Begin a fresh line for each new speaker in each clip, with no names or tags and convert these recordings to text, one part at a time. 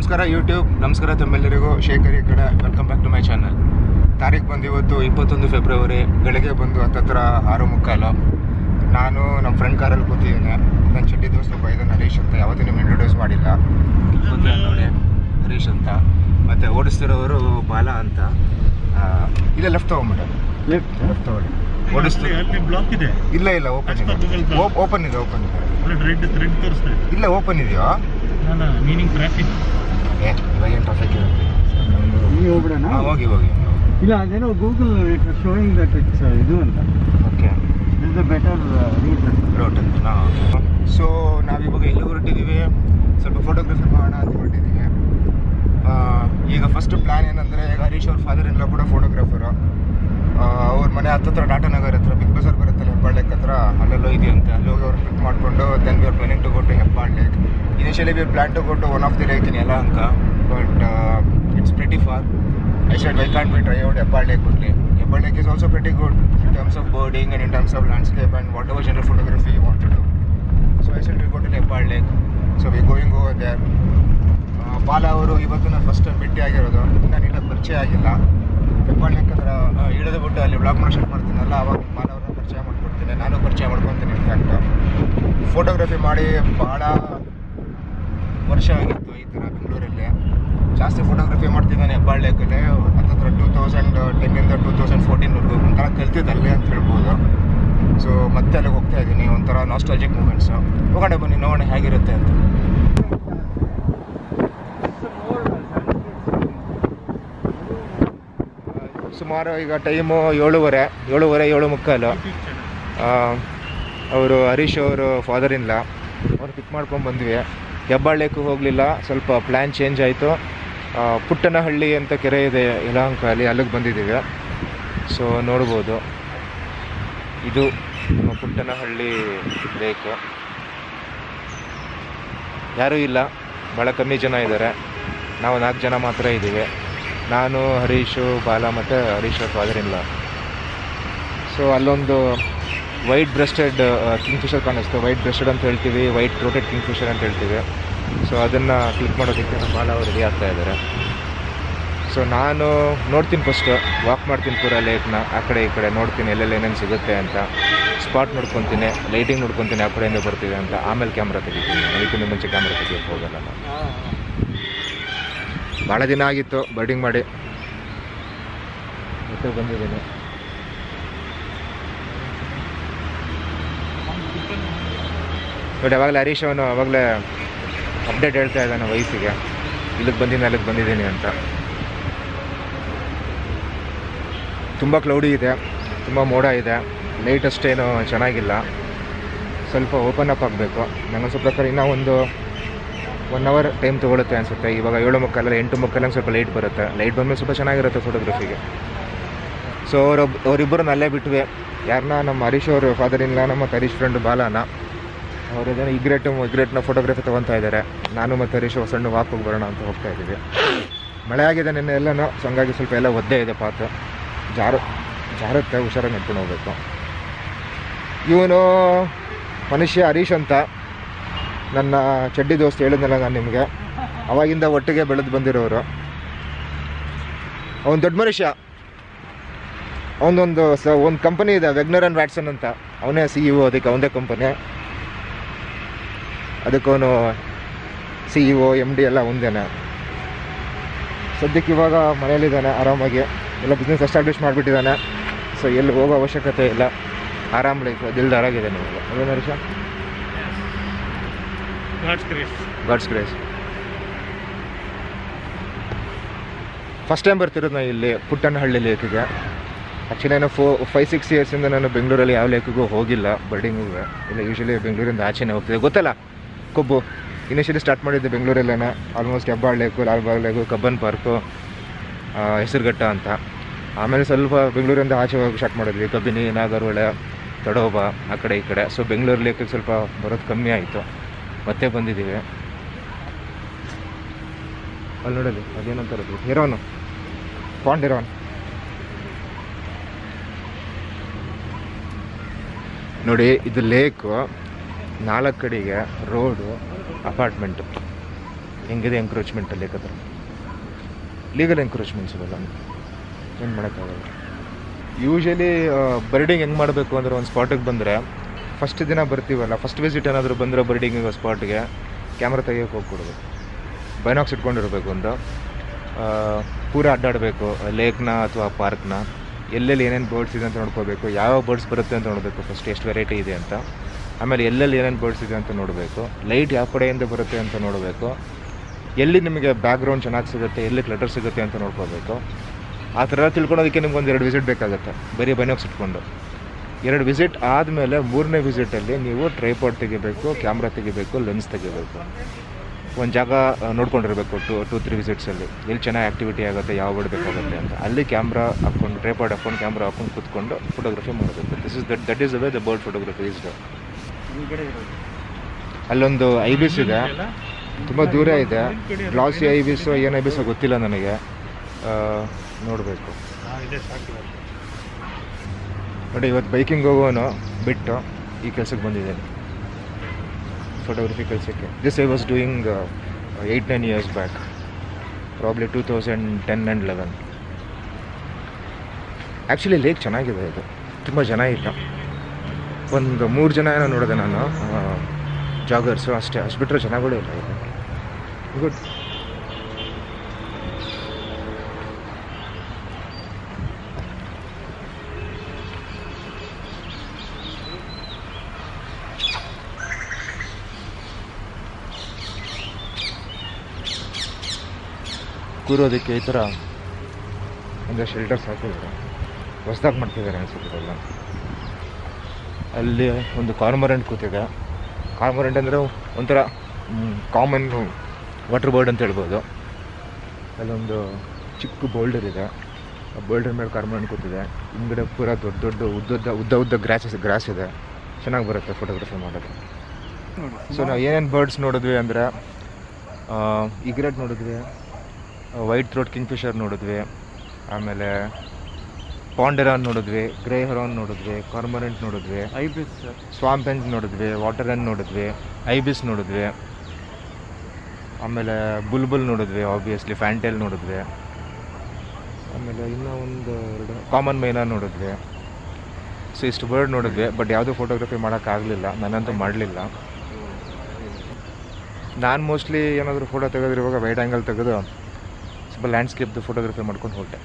ನಮಸ್ಕಾರ ಯೂಟ್ಯೂಬ್ ನಮಸ್ಕಾರ ತಮ್ಮೆಲ್ಲರಿಗೂ ಶೇಖರ್ ಈ ಕಡೆ welcome back to my channel ತಾರೀಕು ಬಂದು ಇವತ್ತು ಇಪ್ಪತ್ತೊಂದು ಫೆಬ್ರವರಿ ಬೆಳಗ್ಗೆ ಬಂದು ಹತ್ತತ್ರ ಆರು ಮುಕ್ಕಾಲು ನಾನು ನಮ್ಮ ಫ್ರೆಂಡ್ ಕಾರಲ್ಲಿ ಕೂತಿದ್ದೀನಿ ನನ್ನ ಚಡ್ಡಿ ದೋಸ್ತ ಒಬ್ಬ ಇದ್ದಾನೆ ಹರೀಶ್ ಅಂತ ಯಾವತ್ತೂ ನಿಮ್ಗೆ ಇಂಟ್ರೊಡ್ಯೂಸ್ ಮಾಡಿಲ್ಲ ಕೂತಿದ್ದಾನೆ ನೋಡಿ ಹರೀಶ್ ಅಂತ ಮತ್ತು ಓಡಿಸ್ತಿರೋರು ಬಾಲ ಅಂತ ಆ, ಇಲ್ಲೇ ಲೆಫ್ಟ್ ತೊಗೊಂಬಿಟ್ಟು
ಲೆಫ್ಟ್
ಲೆಫ್ಟ್ ತೊಗೊಳ್ಳಿ ಓಡಿಸ್ತಿರೋ
ಅಲ್ಲಿ ಬ್ಲಾಕ್ ಇದೆ
ಇಲ್ಲ ಇಲ್ಲ ಓಪನ್ ಇದೆ ಓಪನ್ ಇದೆ ಓಪನ್ ಇದೆ
ರೆಡ್ ರೆಡ್ ತೋರಿಸ್ತಾ ಇದೆ
ಇಲ್ಲ ಓಪನ್ ಇದೆಯೋ
ಅಲ್ಲ ಮೀನಿಂಗ್ ಟ್ರಾಫಿಕ್
ಏ ಇವಾಗ ಏನು ಟ್ರಾಫಿಕ್ ಇರುತ್ತೆ
ನೀವು ಹೋಗ್ಬಿಡೋಣ
ಹಾ, ಹೋಗಿ ಹೋಗಿ
ಇಲ್ಲ ಅದೇನೋ ಗೂಗಲ್ ಶೋಯಿಂಗ್ ದಟ್ ಇಟ್ಸ್ ಇದು ಅಂತ
okay
is a better route
route ಅಂತ ಸೊ ನಾವಿವಾಗ ಎಲ್ಲಿ ಹೊರಟಿದ್ದೀವಿ ಸ್ವಲ್ಪ ಫೋಟೋಗ್ರಫಿ ಮಾಡೋಣ ಅಂತ ಹೊರಟಿದ್ದೀವಿ ಆ, ಈಗ ಫಸ್ಟ್ ಪ್ಲ್ಯಾನ್ ಏನಂದರೆ ಈಗ ಹರೀಶ್ ಅವ್ರ ಫಾದರ್ ಎಲ್ಲ ಕೂಡ ಫೋಟೋಗ್ರಾಫರು ಅವ್ರ ಮನೆ ಹತ್ತತ್ರ ಟಾಟಾ ನಗರ್ ಹತ್ರ ಬಿಗ್ ಬಜಾರ್ ಬರುತ್ತಲ್ಲ ಹೆಬ್ಬಾಳ್ ಲೇಕ್ ಹತ್ರ ಅಲ್ಲೆಲ್ಲೋ ಇದೆಯಂತೆ ಅಲ್ಲಿ ಹೋಗಿ ಅವ್ರು ಪಿಕ್ ಮಾಡಿಕೊಂಡು then we are planning to go to Hebbal lake initially we plan to go to one of the lake in ಎಲ್ಲ ಅಂತ but it's pretty far I said, why can't we try out Hebbal Lake only? Hebbal Lake is also pretty good in terms of birding and in terms of landscape and whatever general photography you want to do. So I said, we go to Hebbal Lake. So we're going over there. ಆ, ಬಾಲ ಅವರು ಇವತ್ತು ನಾನು first time ಭೇಟಿ ಆಗಿರೋದು ನಾನು ನೀಟಾಗಿ ಪರಿಚಯ ಆಗಿಲ್ಲ ಹೆಬ್ಬಾಳ್ ಲೇಕ್ ಹತ್ರ ಆ, ಇಳಿದು ಬಿಟ್ಟು ಅಲ್ಲಿ ಬ್ಲಾಗ್ ಮಾಡೋ ಸ್ಟಾರ್ಟ್ ಮಾಡ್ತೀನಲ್ಲ ಅವಾಗ ಬಾಲ ಅವ್ರನ್ನ ಪರಿಚಯ ಮಾಡ್ಕೊಡ್ತೀನಿ ನಾನು ಪರಿಚಯ ಮಾಡ್ಕೊತೀನಿ ಇನ್ಫ್ಯಾಕ್ಟ್ ಫೋಟೋಗ್ರಫಿ ಮಾಡಿ ಭಾಳ ವರ್ಷ ಆಗಿತ್ತು ಈ ಥರ ಬೆಂಗಳೂರಲ್ಲಿ ಜಾಸ್ತಿ ಫೋಟೋಗ್ರಫಿ ಮಾಡ್ತಿದ್ದಾನೆ ಹೆಬ್ಬಾಳ್ ಲೇಕಲ್ಲಿ ಹತ್ತತ್ರ ಟೂ ತೌಸಂಡ್ ಟೆನ್ನಿಂದ ಟೂ ತೌಸಂಡ್ ಫೋರ್ಟೀನ್ವರೆಗೂ ಒಂಥರ ಕಲ್ತಿದ್ದು ಅಲ್ಲೇ ಅಂತ ಹೇಳ್ಬೋದು ಸೊ ಮತ್ತೆ ಅಲ್ಲಿಗೆ ಹೋಗ್ತಾ ಇದ್ದೀನಿ ಒಂಥರ ನಾಸ್ಟಾಲಜಿಕ್ ಮೂಮೆಂಟ್ಸು ಹೋಗೋಣ ಬನ್ನಿ ನೋಡೋಣ ಹೇಗಿರುತ್ತೆ ಅಂತ ಸುಮಾರು ಈಗ ಟೈಮು ಏಳುವರೆ ಏಳುವರೆ ಏಳು ಮುಕ್ಕಾಲು ಅವರು ಹರೀಶ್ ಅವರು ಫಾದರ್ ಇಲ್ಲ ಅವ್ರು ಪಿಕ್ ಮಾಡ್ಕೊಂಡು ಬಂದ್ವಿ ಹೆಬ್ಬಾಳ್ ಲೇಕು ಹೋಗಲಿಲ್ಲ ಸ್ವಲ್ಪ ಪ್ಲ್ಯಾನ್ ಚೇಂಜ್ ಆಯಿತು ಪುಟ್ಟನಹಳ್ಳಿ ಅಂತ ಕೆರೆ ಇದೆ ಯಲಹಂಕ ಅಲ್ಲಿ ಅಲ್ಲಿಗೆ ಬಂದಿದ್ದೀವಿ ಸೊ ನೋಡ್ಬೋದು ಇದು ನಮ್ಮ ಪುಟ್ಟನಹಳ್ಳಿ ಲೇಕ್ ಯಾರೂ ಇಲ್ಲ ಭಾಳ ಕಮ್ಮಿ ಜನ ಇದ್ದಾರೆ ನಾವು ನಾಲ್ಕು ಜನ ಮಾತ್ರ ಇದ್ದೀವಿ ನಾನು ಹರೀಶು ಬಾಲ ಮತ್ತು ಹರೀಶ್ ಫಾದರ್ ಇಲ್ಲ ಸೊ ಅಲ್ಲೊಂದು ವೈಟ್ ಬ್ರೆಸ್ಟೆಡ್ ಕಿಂಗ್ಫಿಶರ್ ಕಾಣಿಸ್ತು ವೈಟ್ ಬ್ರೆಸ್ಟೆಡ್ ಅಂತ ಹೇಳ್ತೀವಿ ವೈಟ್ ಥ್ರೋಟೆಡ್ ಕಿಂಗ್ಫಿಶರ್ ಅಂತ ಹೇಳ್ತೀವಿ ಸೊ ಅದನ್ನು ಕ್ಲಿಕ್ ಮಾಡೋದಕ್ಕೆ ನಮ್ಮ ಬಾಲ ಅವರು ರೆಡಿ ಆಗ್ತಾ ಇದ್ದಾರೆ ಸೊ ನಾನು ನೋಡ್ತೀನಿ ಫಸ್ಟು ವಾಕ್ ಮಾಡ್ತೀನಿ ಪೂರ ಲೇಕ್ನ ಆ ಕಡೆ ಈ ಕಡೆ ನೋಡ್ತೀನಿ ಎಲ್ಲೆಲ್ಲಿ ಏನೇನು ಸಿಗುತ್ತೆ ಅಂತ ಸ್ಪಾಟ್ ನೋಡ್ಕೊತೀನಿ ಲೈಟಿಂಗ್ ನೋಡ್ಕೊತೀನಿ ಆ ಕಡೆಯಿಂದ ಬರ್ತಿದೆ ಅಂತ ಆಮೇಲೆ ಕ್ಯಾಮ್ರಾ ತೆಗಿತೀನಿ ಅದಕ್ಕಿಂತ ಮುಂಚೆ ಕ್ಯಾಮ್ರಾ ತೆಗಿಯೋಕ್ಕೆ ಹೋಗಲ್ಲ ನಾನು ಭಾಳ ದಿನ ಆಗಿತ್ತು ಬರ್ಡಿಂಗ್ ಮಾಡಿ ಮತ್ತೆ ಬಂದಿದ್ದೀನಿ ಬಟ್ ಅವಾಗಲೇ ಹರೀಶ್ ಅವನು ಅವಾಗಲೇ ಅಪ್ಡೇಟ್ ಹೇಳ್ತಾ ಇದ್ದಾನೆ ವಯಸ್ಸಿಗೆ ಇಲ್ಲಿಗೆ ಬಂದಿದ್ದೀನಿ ಅಲ್ಲಿಗೆ ಬಂದಿದ್ದೀನಿ ಅಂತ ತುಂಬ ಕ್ಲೌಡಿ ಇದೆ ತುಂಬ ಮೋಡ ಇದೆ ಲೈಟ್ ಅಷ್ಟೇನು ಚೆನ್ನಾಗಿಲ್ಲ ಸ್ವಲ್ಪ ಓಪನ್ ಅಪ್ ಆಗಬೇಕು ನನಗೆ ಪ್ರಕಾರ ಇನ್ನೂ ಒಂದು ಒನ್ ಅವರ್ ಟೈಮ್ ತೊಗೊಳುತ್ತೆ ಅನಿಸುತ್ತೆ ಇವಾಗ ಏಳು ಮುಕ್ಕಾಲಲ್ಲ ಎಂಟು ಮುಕ್ಕಾಲಂಗೆ ಸ್ವಲ್ಪ ಲೈಟ್ ಬರುತ್ತೆ ಲೈಟ್ ಬಂದಮೇಲೆ ಸ್ವಲ್ಪ ಚೆನ್ನಾಗಿರುತ್ತೆ ಫೋಟೋಗ್ರಫಿಗೆ ಸೊ ಅವರೊಬ್ಬ ಅವರಿಬ್ಬರನ್ನ ಅಲ್ಲೇ ಬಿಟ್ವಿ ಯಾರನ್ನ ನಮ್ಮ ಹರೀಶ್ ಅವರು ಫಾದರ್ ಇಲ್ಲ ನಮ್ಮ ಹರೀಶ್ ಫ್ರೆಂಡ್ ಬಾಲನ ಅವ್ರು ಇದೇನೋ ಇಗ್ರೆಟ್ ಇಗ್ರೆಟ್ನ ಫೋಟೋಗ್ರಫಿ ತೊಗೊತಾ ಇದ್ದಾರೆ ನಾನು ಮತ್ತು ಹರೀಶ್ ಸಣ್ಣ ವಾಕ್ ಹೋಗಿ ಬರೋಣ ಅಂತ ಹೋಗ್ತಾ ಇದ್ದೀವಿ ಮಳೆ ಆಗಿದೆ ನಿನ್ನೆ ಎಲ್ಲನೂ ಸೊ ಹಂಗಾಗಿ ಸ್ವಲ್ಪ ಎಲ್ಲ ಒದ್ದೆ ಇದೆ ಪಾತು ಜಾರು ಜಾರುತ್ತೆ ಹುಷಾರಾಗಿ ನಡ್ಕೊಂಡು ಹೋಗ್ಬೇಕು ಇವನು ಮನುಷ್ಯ ಹರೀಶ್ ಅಂತ ನನ್ನ ಚಡ್ಡಿ ದೋಸ್ತ್ ಹೇಳಿದ್ನಲ್ಲ ನಾನು ನಿಮಗೆ ಅವಾಗಿಂದ ಒಟ್ಟಿಗೆ ಬೆಳೆದು ಬಂದಿರೋರು ಅವನು ದೊಡ್ಡ ಮನುಷ್ಯ ಅವನದೊಂದು ಸ ಒಂದು ಕಂಪನಿ ಇದೆ ವೆಗ್ನರ್ ಆ್ಯಂಡ್ ವ್ಯಾಟ್ಸನ್ ಅಂತ ಅವನೇ ಸಿ ಇ ಒ ಅದಕ್ಕೆ ಅವನದೇ ಕಂಪನಿ ಅದಕ್ಕೆ ಅವನು C E O M D ಎಲ್ಲ ಒಂದೇನೆ ಸದ್ಯಕ್ಕೆ ಇವಾಗ ಮನೇಲಿದ್ದಾನೆ ಆರಾಮಾಗಿ ಎಲ್ಲ ಬಿಸ್ನೆಸ್ ಎಸ್ಟಾಬ್ಲಿಷ್ ಮಾಡಿಬಿಟ್ಟಿದ್ದಾನೆ ಸೊ ಎಲ್ಲಿ ಹೋಗೋ ಅವಶ್ಯಕತೆ ಇಲ್ಲ ಆರಾಮ್ ಲೈಫ್ ದಿಲ್ದಾರಾಗಿದೆ ನಿಮಗೆ ಅದೇನು Harish
god's grace
god's grace first time ಬರ್ತಿರೋದು ನಾನು ಇಲ್ಲಿ ಪುಟ್ಟನಹಳ್ಳಿ ಲೇಕಿಗೆ ಆ್ಯಕ್ಚುಲಿ ನಾನು ಫೋ ಫೈವ್ ಸಿಕ್ಸ್ ಇಯರ್ಸಿಂದ ನಾನು ಬೆಂಗಳೂರಲ್ಲಿ ಯಾವ ಲೇಕಿಗೂ ಹೋಗಿಲ್ಲ ಬರ್ಡಿಂಗಿಗೂ ಇಲ್ಲ ಯೂಶಲಿ ಬೆಂಗಳೂರಿಂದ ಆಚೆನೇ ಹೋಗ್ತಿದ್ದೆ ಗೊತ್ತಲ್ಲ ಕೊಬ್ಬು ಇನಿಷಿಯಲಿ ಸ್ಟಾರ್ಟ್ ಮಾಡಿದ್ದೆ ಬೆಂಗಳೂರಲ್ಲೇ almost Hebbal lake Lalbagh lake Cubbon park ಆ, ಹೆಸರುಘಟ್ಟ ಅಂತ ಆಮೇಲೆ ಸ್ವಲ್ಪ ಬೆಂಗಳೂರಿಂದ ಆಚೆ ಹೋಗಿ ಸ್ಟಾರ್ಟ್ ಮಾಡಿದ್ವಿ ಕಬಿನಿ ನಾಗರಹೊಳೆ ತಡೋಬ ಆ ಕಡೆ ಈ ಕಡೆ ಸೊ ಬೆಂಗಳೂರು ಲೇಕಿಗೆ ಸ್ವಲ್ಪ ಬರೋದು ಕಮ್ಮಿ ಆಯಿತು ಮತ್ತೆ ಬಂದಿದ್ದೀವಿ ಅಲ್ಲಿ ನೋಡಲಿ ಅದೇನಂತಾರದು ಹಿರೋನು ಪಾಂಡ್ ಹಿರೋನ್ ನೋಡಿ ಇದು ಲೇಕು ನಾಲ್ಕು ಕಡೆಗೆ ರೋಡು ಅಪಾರ್ಟ್ಮೆಂಟು ಹೆಂಗಿದೆ ಎಂಕ್ರೋಚ್ಮೆಂಟಲ್ಲಿ ಲೆಕ್ಕದ ಲೀಗಲ್ ಎಂಕ್ರೋಚ್ಮೆಂಟ್ಸ್ ಇವೆಲ್ಲ ಏನು ಮಾಡೋಕ್ಕಾಗಲ್ಲ ಯೂಶಲಿ ಬರ್ಡಿಂಗ್ ಹೆಂಗೆ ಮಾಡಬೇಕು ಅಂದ್ರೆ ಒಂದು ಸ್ಪಾಟಿಗೆ ಬಂದರೆ ಫಸ್ಟ್ ದಿನ ಬರ್ತೀವಲ್ಲ ಫಸ್ಟ್ ವಿಸಿಟ್ ಏನಾದರೂ ಬಂದರೆ ಬರ್ಡಿಂಗಿಗೆ ಸ್ಪಾಟ್ಗೆ ಕ್ಯಾಮ್ರಾ ತೆಗಿಯೋಕೆ ಹೋಗ್ಕೊಡ್ಬೇಕು ಬೈನಾಕ್ಸ್ ಇಟ್ಕೊಂಡಿರ್ಬೇಕು ಒಂದು ಆ, ಪೂರ ಅಡ್ಡಾಡಬೇಕು ಲೇಕ್ನ ಅಥವಾ ಪಾರ್ಕ್ನ ಎಲ್ಲೆಲ್ಲಿ ಏನೇನು ಬರ್ಡ್ಸ್ ಇದೆ ಅಂತ ನೋಡ್ಕೋಬೇಕು ಯಾವ ಬರ್ಡ್ಸ್ ಬರುತ್ತೆ ಅಂತ ನೋಡಬೇಕು ಫಸ್ಟ್ ಎಷ್ಟು ವೆರೈಟಿ ಇದೆ ಅಂತ ಆಮೇಲೆ ಎಲ್ಲೆಲ್ಲಿ ಏನೇನು ಬರ್ಡ್ಸ್ ಇದೆ ಅಂತ ನೋಡಬೇಕು ಲೈಟ್ ಯಾವ ಕಡೆಯಿಂದ ಬರುತ್ತೆ ಅಂತ ನೋಡಬೇಕು ಎಲ್ಲಿ ನಿಮಗೆ ಬ್ಯಾಕ್ಗ್ರೌಂಡ್ ಚೆನ್ನಾಗಿ ಸಿಗುತ್ತೆ ಎಲ್ಲಿ ಕ್ಲಟರ್ ಸಿಗುತ್ತೆ ಅಂತ ನೋಡ್ಕೋಬೇಕು ಆ ಥರ ಎಲ್ಲ ತಿಳ್ಕೊಳೋದಕ್ಕೆ ನಿಮ್ಗೆ ಒಂದು ಎರಡು ವಿಸಿಟ್ ಬೇಕಾಗುತ್ತೆ ಬರೀ ಬೈನಾಕ್ಸ್ ಇಟ್ಕೊಂಡು ಎರಡು ವಿಸಿಟ್ ಆದಮೇಲೆ ಮೂರನೇ ವಿಸಿಟಲ್ಲಿ ನೀವು ಟ್ರೈಪಾಡ್ ತೆಗಿಬೇಕು ಕ್ಯಾಮ್ರಾ ತೆಗಿಬೇಕು ಲೆನ್ಸ್ ತೆಗಿಬೇಕು ಒಂದು ಜಾಗ ಆ, ನೋಡ್ಕೊಂಡಿರ್ಬೇಕು ಟು ಟೂ ತ್ರೀ ವಿಸಿಟ್ಸಲ್ಲಿ ಎಲ್ಲಿ ಚೆನ್ನಾಗಿ ಆ್ಯಕ್ಟಿವಿಟಿ ಆಗುತ್ತೆ ಯಾವ ಬರ್ಡ್ ಬೇಕಾಗುತ್ತೆ ಅಂತ ಅಲ್ಲಿ ಕ್ಯಾಮ್ರಾ ಹಾಕ್ಕೊಂಡು ಟ್ರೈಪಾಡ್ ಹಾಕ್ಕೊಂಡು ಕ್ಯಾಮ್ರಾ ಹಾಕ್ಕೊಂಡು ಕೂತ್ಕೊಂಡು ಫೋಟೋಗ್ರಫಿ ಮಾಡಬೇಕು this is that that is the way the bird photography is
ಈ ಕಡೆ ಇರೋದು
ಅಲ್ಲೊಂದು ಐಬಿಸ್ ಇದೆ ತುಂಬ ದೂರ ಇದೆ ಗ್ಲಾಸಿ ಐಬಿಸು ಏನು ಐಬಿಸೋ ಗೊತ್ತಿಲ್ಲ ನನಗೆ ನೋಡಬೇಕು
ಇದೆ ಸಾಕಿಲ್ಲ
ನೋಡಿ ಇವತ್ತು ಬೈಕಿಂಗ್ ಹೋಗೋನು ಬಿಟ್ಟು ಈ ಕೆಲಸಕ್ಕೆ ಬಂದಿದ್ದೇನೆ ಫೋಟೋಗ್ರಫಿ ಕೆಲಸಕ್ಕೆ this I was doing eight nine years back probably two thousand ten and eleven actually lake ಚೆನ್ನಾಗಿದೆ ಇದು ತುಂಬ ಜನ ಇಲ್ಲ ಒಂದು ಮೂರು ಜನ ಏನೋ ನೋಡಿದೆ ನಾನು ಜಾಗರ್ಸು ಅಷ್ಟೇ ಅಷ್ಟು ಬಿಟ್ಟರೆ ಜನಗಳೇ ಇಲ್ಲ ಇದು ಗುಡ್ ಕೂರೋದಕ್ಕೆ ಈ ಥರ ಒಂದು ಶೆಲ್ಟರ್ಸ್ ಹಾಕಿದ್ದಾರೆ ಹೊಸ್ದಾಗಿ ಮಾಡ್ತಿದ್ದಾರೆ ಅನ್ಸುತ್ತೆ ಎಲ್ಲ ಅಲ್ಲಿ ಒಂದು ಕಾರ್ಮರೆಂಟ್ ಕೂತಿದೆ ಕಾರ್ಮರೆಂಟ್ ಅಂದರೆ ಒಂಥರ ಕಾಮನ್ ವಾಟರ್ ಬರ್ಡ್ ಅಂತ ಹೇಳ್ಬೋದು ಅಲ್ಲೊಂದು ಚಿಕ್ಕ ಬೋಲ್ಡರ್ ಇದೆ ಆ ಬೋಲ್ಡರ್ ಮೇಲೆ ಕಾರ್ಮರೆಂಟ್ ಕೂತಿದೆ ಹಿಂದ್ಗಡೆ ಪೂರ ದೊಡ್ಡ ದೊಡ್ಡ ಉದ್ದುದ್ದ ಉದ್ದ ಉದ್ದ ಗ್ರಾಸಸ್ ಗ್ರಾಸ್ ಇದೆ ಚೆನ್ನಾಗಿ ಬರುತ್ತೆ ಫೋಟೋಗ್ರಫಿ ಮಾಡೋದು ಸೊ ನಾವು ಏನೇನು ಬರ್ಡ್ಸ್ ನೋಡಿದ್ವಿ ಅಂದರೆ ಇಗ್ರೆಟ್ ನೋಡಿದ್ವಿ ವೈಟ್ ಥ್ರೋಟ್ ಕಿಂಗ್ಫಿಶರ್ ನೋಡಿದ್ವಿ ಆಮೇಲೆ ಪಾಂಡೆರಾನ್ ನೋಡಿದ್ವಿ ಗ್ರೇ ಹರಾನ್ ನೋಡಿದ್ವಿ ಕಾರ್ಮರೆಂಟ್ ನೋಡಿದ್ವಿ
ಐಬಿಸ್ ಸರ್
ಸ್ವಾಂಪ್ ಹೆಂಜ್ ನೋಡಿದ್ವಿ ವಾಟರ್ ರನ್ ನೋಡಿದ್ವಿ ಐಬಿಸ್ ನೋಡಿದ್ವಿ ಆಮೇಲೆ ಬುಲ್ಬುಲ್ ನೋಡಿದ್ವಿ ಆಬ್ವಿಯಸ್ಲಿ ಫ್ಯಾಂಟೇಲ್ ನೋಡಿದ್ವಿ ಆಮೇಲೆ ಇನ್ನೂ ಒಂದು ಎರಡು ಕಾಮನ್ ಮೈನಾ ನೋಡಿದ್ವಿ ಸೊ ಇಷ್ಟು ಬರ್ಡ್ ನೋಡಿದ್ವಿ ಬಟ್ ಯಾವುದೂ ಫೋಟೋಗ್ರಫಿ ಮಾಡೋಕ್ಕಾಗಲಿಲ್ಲ ನಾನಂತೂ ಮಾಡಲಿಲ್ಲ ನಾನು ಮೋಸ್ಟ್ಲಿ ಏನಾದರೂ ಫೋಟೋ ತೆಗೆದಿರುವಾಗ ವೈಡ್ ಆ್ಯಂಗಲ್ ತೆಗೆದು ಸ್ವಲ್ಪ ಲ್ಯಾಂಡ್ಸ್ಕೇಪ್ದು ಫೋಟೋಗ್ರಫಿ ಮಾಡ್ಕೊಂಡು ಹೊರಟೆ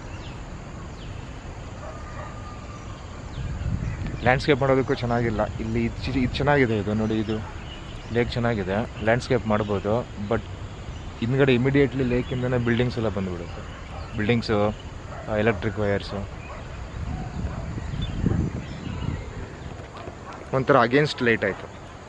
ಲ್ಯಾಂಡ್ಸ್ಕೇಪ್ ಮಾಡೋದಕ್ಕೂ ಚೆನ್ನಾಗಿಲ್ಲ ಇಲ್ಲಿ ಇದು ಚಿ- ಇದು ಚೆನ್ನಾಗಿದೆ ಇದು ನೋಡಿ ಇದು ಲೇಕ್ ಚೆನ್ನಾಗಿದೆ ಲ್ಯಾಂಡ್ಸ್ಕೇಪ್ ಮಾಡ್ಬೋದು ಬಟ್ ಹಿಂದ್ಗಡೆ ಇಮಿಡಿಯೇಟ್ಲಿ ಲೇಕಿಂದನೇ ಬಿಲ್ಡಿಂಗ್ಸ್ ಎಲ್ಲ ಬಂದುಬಿಡುತ್ತೆ ಬಿಲ್ಡಿಂಗ್ಸು ಎಲೆಕ್ಟ್ರಿಕ್ ವಯರ್ಸು ಒಂಥರ ಅಗೇನ್ಸ್ಟ್ ಲೈಟ್ ಆಯಿತು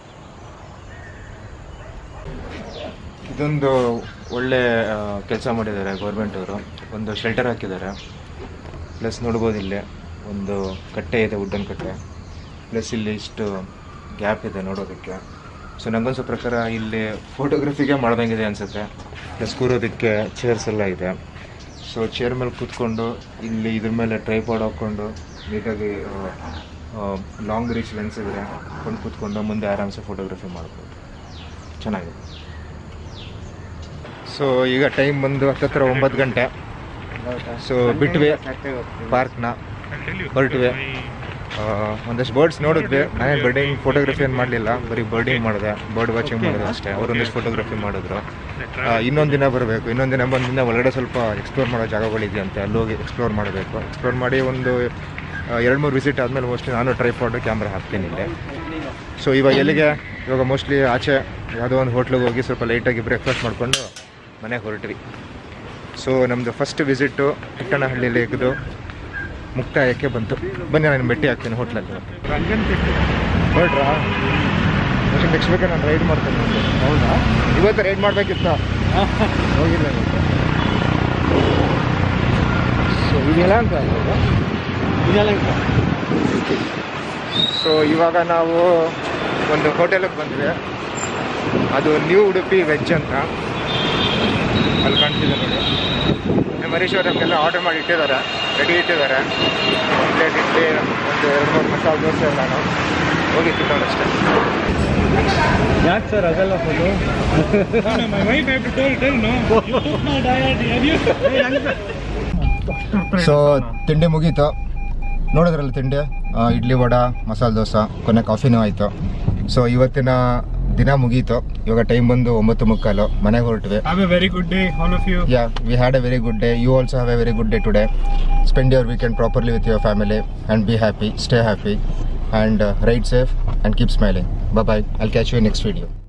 ಇದೊಂದು ಒಳ್ಳೆ ಕೆಲಸ ಮಾಡಿದ್ದಾರೆ ಗೌರ್ಮೆಂಟ್ ಅವರು ಒಂದು ಶೆಲ್ಟರ್ ಹಾಕಿದ್ದಾರೆ ಪ್ಲಸ್ ನೋಡ್ಬೋದು ಇಲ್ಲಿ ಒಂದು ಕಟ್ಟೆ ಇದೆ ವುಡ್ಡನ್ ಕಟ್ಟೆ ಪ್ಲಸ್ ಇಲ್ಲಿ ಇಷ್ಟು ಗ್ಯಾಪ್ ಇದೆ ನೋಡೋದಕ್ಕೆ ಸೊ ನಂಗನ್ಸೋ ಪ್ರಕಾರ ಇಲ್ಲಿ ಫೋಟೋಗ್ರಫಿಗೆ ಮಾಡ್ದಂಗಿದೆ ಅನಿಸುತ್ತೆ ಪ್ಲಸ್ ಕೂರೋದಕ್ಕೆ ಚೇರ್ಸ್ ಎಲ್ಲ ಇದೆ ಸೊ ಚೇರ್ ಮೇಲೆ ಕೂತ್ಕೊಂಡು ಇಲ್ಲಿ ಇದ್ರ ಮೇಲೆ ಟ್ರೈಪಾಡ್ ಹಾಕ್ಕೊಂಡು ನೀಟಾಗಿ ಲಾಂಗ್ ರೀಚ್ ಲೆನ್ಸ್ ಇದೆ ಕೊಂಡು ಕೂತ್ಕೊಂಡು ಮುಂದೆ ಆರಾಮ್ಸೆ ಫೋಟೋಗ್ರಫಿ ಮಾಡ್ಬೋದು ಚೆನ್ನಾಗಿದೆ ಸೊ ಈಗ ಟೈಮ್ ಬಂದು ಹತ್ತತ್ರ ಒಂಬತ್ತು ಗಂಟೆ ಸೊ ಬಿಟ್ವಿ ಪಾರ್ಕ್ನ ಹೊರಟ್ವಿ ಆ, ಒಂದಷ್ಟು ಬರ್ಡ್ಸ್ ನೋಡಿದ್ವಿ ನಾನೇ ಬರ್ಡಿಂಗ್ ಫೋಟೋಗ್ರಫಿ ಏನು ಮಾಡಲಿಲ್ಲ ಬರೀ ಬರ್ಡಿಂಗ್ ಮಾಡಿದೆ ಬರ್ಡ್ ವಾಚಿಂಗ್ ಮಾಡಿದೆ ಅಷ್ಟೇ ಅವರೊಂದಿಷ್ಟು ಫೋಟೋಗ್ರಫಿ ಮಾಡಿದ್ರು ಆ, ಇನ್ನೊಂದು ದಿನ ಬರಬೇಕು ಇನ್ನೊಂದು ದಿನ ಬಂದಿಂದ ಒಳಗಡೆ ಸ್ವಲ್ಪ ಎಕ್ಸ್ಪ್ಲೋರ್ ಮಾಡೋ ಜಾಗಗಳಿದೆಯಂತೆ ಅಲ್ಲಿ ಹೋಗಿ ಎಕ್ಸ್ಪ್ಲೋರ್ ಮಾಡಬೇಕು ಎಕ್ಸ್ಪ್ಲೋರ್ ಮಾಡಿ ಒಂದು ಎರಡು ಮೂರು ವಿಸಿಟ್ ಆದಮೇಲೆ ಮೋಸ್ಟ್ಲಿ ನಾನು ಟ್ರೈಪಾಡು ಕ್ಯಾಮ್ರಾ ಹಾಕ್ತೀನಿ ಇಲ್ಲಿ ಸೊ ಇವಾಗ ಎಲ್ಲಿಗೆ ಇವಾಗ ಮೋಸ್ಟ್ಲಿ ಆಚೆ ಯಾವುದೋ ಒಂದು ಹೋಟ್ಲಿಗೆ ಹೋಗಿ ಸ್ವಲ್ಪ ಲೈಟಾಗಿ ಬ್ರೇಕ್ಫಾಸ್ಟ್ ಮಾಡಿಕೊಂಡು ಮನೆಗೆ ಹೊರಟ್ವಿ ಸೊ ನಮ್ಮದು ಫಸ್ಟ್ ವಿಸಿಟ್ಟು ಪುಟ್ಟಣಹಳ್ಳಿ ಲೇಕ್ದು ಮುಕ್ತಾಯಕ್ಕೆ ಬಂತು ಬನ್ನಿ ನಾನು ಭೇಟಿ ಆಗ್ತೀನಿ ಹೋಟ್ಲಲ್ಲಿ
ರಂಜನ್ ಪೆಟ್ಟು
ಹೊರಟ್ರಾ പക്ഷെ ನೆಕ್ಸ್ಟ್ ಬೇಕಾದ್ರೆ ನಾನು ರೈಡ್ ಮಾಡ್ತೇನೆ ಮುಂದೆ.
ಹೌದಾ
ಇವತ್ತು ರೈಡ್ ಮಾಡಬೇಕಿತ್ತು ಹೋಗಿಲ್ಲ ಇವತ್ತು ಸೊ ಇದೆಲ್ಲ ಅಂತ
ಇದೆಲ್ಲ
ಸೊ ಇವಾಗ ನಾವು ಒಂದು ಹೋಟೆಲಿಗೆ ಬಂದ್ವಿ ಅದು ನ್ಯೂ ಉಡುಪಿ ವೆಜ್ ಅಂತ ಅಲ್ಲಿ ಕಾಣ್ತಿದೆ ನೋಡಿ ನಮ್ಮ ಹರೀಶ್ ಅವ್ರು ನಮಗೆಲ್ಲ ಆರ್ಡರ್ ಮಾಡಿ ಇಟ್ಟಿದ್ದಾರೆ ರೆಡಿ ಇಟ್ಟಿದ್ದಾರೆ ಪ್ಲೇಟ್ ಇಡ್ಲಿ ಒಂದು ಎರಡು ಮೂರು ಮಸಾಲೆ ದೋಸೆ ಎಲ್ಲಾನು ಹೋಗಿ ತಿನ್ನೋಣ ಅಷ್ಟೇ
ಯಾಕೆ ಸರ್ ಆಗಲ್ಲ photo
my wife have to tell, tell no. You took my diet. Have you?
So ತಿಂಡಿ ಮುಗೀತು ನೋಡಿದ್ರಲ್ಲ ತಿಂಡಿ ಆ, ಇಡ್ಲಿ ವಡ ಮಸಾಲೆ ದೋಸೆ ಕೊನೆ ಕಾಫಿನೂ ಆಯಿತು ಸೊ ಇವತ್ತಿನ ದಿನ ಮುಗೀತು ಇವಾಗ ಟೈಮ್ ಬಂದು ಒಂಬತ್ತು ಮುಕ್ಕಾಲು ಮನೆಗೆ ಹೊರಟ್ವಿ
Have a very good day, all of you.
Yeah we had a very good day you also have a very good day today spend your weekend properly with your family and be happy stay happy and ride safe and keep smiling bye I'll catch you next video